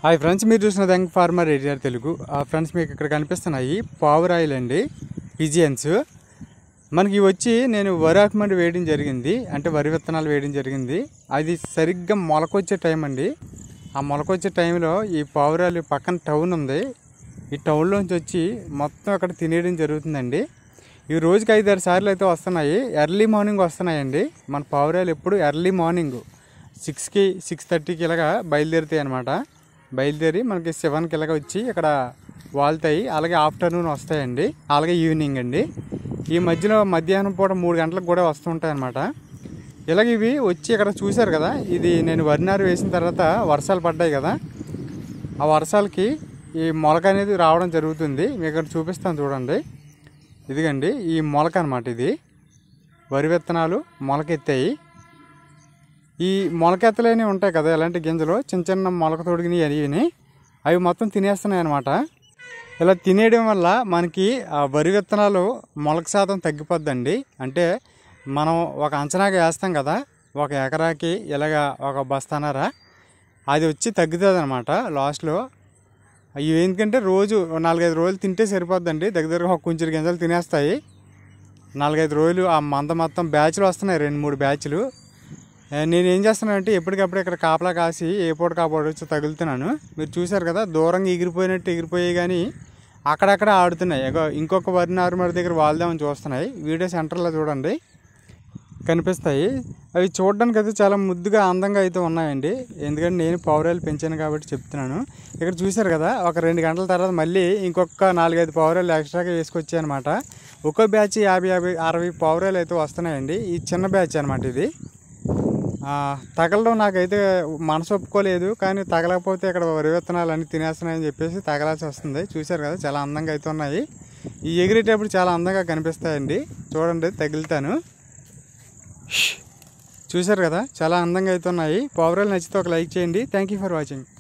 hi friends మీరు చూసిన thank farmer area Telugu ఆ ఫ్రెండ్స్ మీకు ఇక్కడ కనిపిస్తున్నాయి పావురాయిల్ అండి పిజియన్స్ మనకి ఇవి వచ్చి నేను వరి ఆకుమండి వేయడం జరిగింది అంటే వరి విత్తనాలు వేయడం జరిగింది అది సరిగ్గా మొలకొచ్చే టైం అండి ఆ మొలకొచ్చే టైంలో ఈ పావురాలు పక్కన టౌన్ ఉంది ఈ టౌన్లోంచి వచ్చి మొత్తం అక్కడ తినేయడం జరుగుతుందండి ఈ రోజుకి ఐదారు సార్లు అయితే వస్తున్నాయి ఎర్లీ మార్నింగ్ వస్తున్నాయండి మన పావురాలు ఎప్పుడు ఎర్లీ మార్నింగ్ సిక్స్కి సిక్స్ థర్టీకి ఇలాగా బయలుదేరుతాయి అనమాట బయలుదేరి మనకి సెవెన్కి ఇలాగ వచ్చి ఇక్కడ వాళ్తాయి అలాగే ఆఫ్టర్నూన్ వస్తాయండి అలాగే ఈవినింగ్ అండి ఈ మధ్యలో మధ్యాహ్నం పూట మూడు గంటలకు కూడా వస్తుంటాయి అనమాట ఇలాగ ఇవి వచ్చి ఇక్కడ చూశారు కదా ఇది నేను వరినారు వేసిన తర్వాత వర్షాలు పడ్డాయి కదా ఆ వర్షాలకి ఈ మొలక అనేది రావడం జరుగుతుంది మీకు ఇక్కడ చూపిస్తాను చూడండి ఇదిగండి ఈ మొలక అనమాట ఇది వరి విత్తనాలు మొలకెత్తాయి ఈ మొలకెత్తలేని ఉంటాయి కదా ఇలాంటి గింజలు చిన్న చిన్న మొలక తొడిగినవి అవి అవి మొత్తం తినేస్తున్నాయి అనమాట ఇలా తినేయడం వల్ల మనకి ఆ వరి విత్తనాలు మొలక శాతం తగ్గిపోద్దండి అంటే మనం ఒక అంచనాగా వేస్తాం కదా ఒక ఎకరాకి ఇలాగ ఒక బస్తానరా అది వచ్చి తగ్గుతుంది అనమాట లాస్ట్లో ఇవి ఎందుకంటే రోజు నాలుగైదు రోజులు తింటే సరిపోద్దండి దగ్గర దగ్గర ఒక కొంచెం గింజలు తినేస్తాయి నాలుగైదు రోజులు ఆ మంద మొత్తం బ్యాచ్లు వస్తున్నాయి రెండు మూడు బ్యాచ్లు ఏ, నేను ఏం చేస్తున్నానంటే ఎప్పటికప్పుడు ఇక్కడ కాపలా కాసి ఏ పూట కాపాడు వచ్చి తగులుతున్నాను మీరు చూశారు కదా దూరంగా ఎగిరిపోయినట్టు ఎగిరిపోయాయి కానీ అక్కడక్కడ ఆడుతున్నాయి ఇగో ఇంకొక వరి నారుమడి దగ్గర వాళ్దామని చూస్తున్నాయి వీడియో సెంటర్లో చూడండి కనిపిస్తాయి అవి చూడడానికి అయితే చాలా ముద్దుగా అందంగా అయితే ఉన్నాయండి ఎందుకంటే నేను పావురాలు పెంచాను కాబట్టి చెప్తున్నాను ఇక్కడ చూశారు కదా ఒక రెండు గంటల తర్వాత మళ్ళీ ఇంకొక నాలుగైదు పావురాలు ఎక్స్ట్రాగా వేసుకొచ్చాయి అనమాట ఒక్కో బ్యాచ్ యాభై యాభై అరవై పావురాలు అయితే వస్తున్నాయండి ఈ చిన్న బ్యాచ్ అనమాట ఇది ఆ, తగలడం నాకైతే మనసు ఒప్పుకోలేదు కానీ తగలకపోతే ఇక్కడ వరి విత్తనాలు అన్ని తినేస్తున్నాయని చెప్పేసి తగలాల్సి వస్తుంది చూశారు కదా చాలా అందంగా అయితే ఉన్నాయి ఈ ఎగిరేటప్పుడు చాలా అందంగా కనిపిస్తాయండి చూడండి తగులుతాను చూశారు కదా చాలా అందంగా అయితే ఉన్నాయి పవరాలు నచ్చితే ఒక లైక్ చేయండి థ్యాంక్ యూ ఫర్ వాచింగ్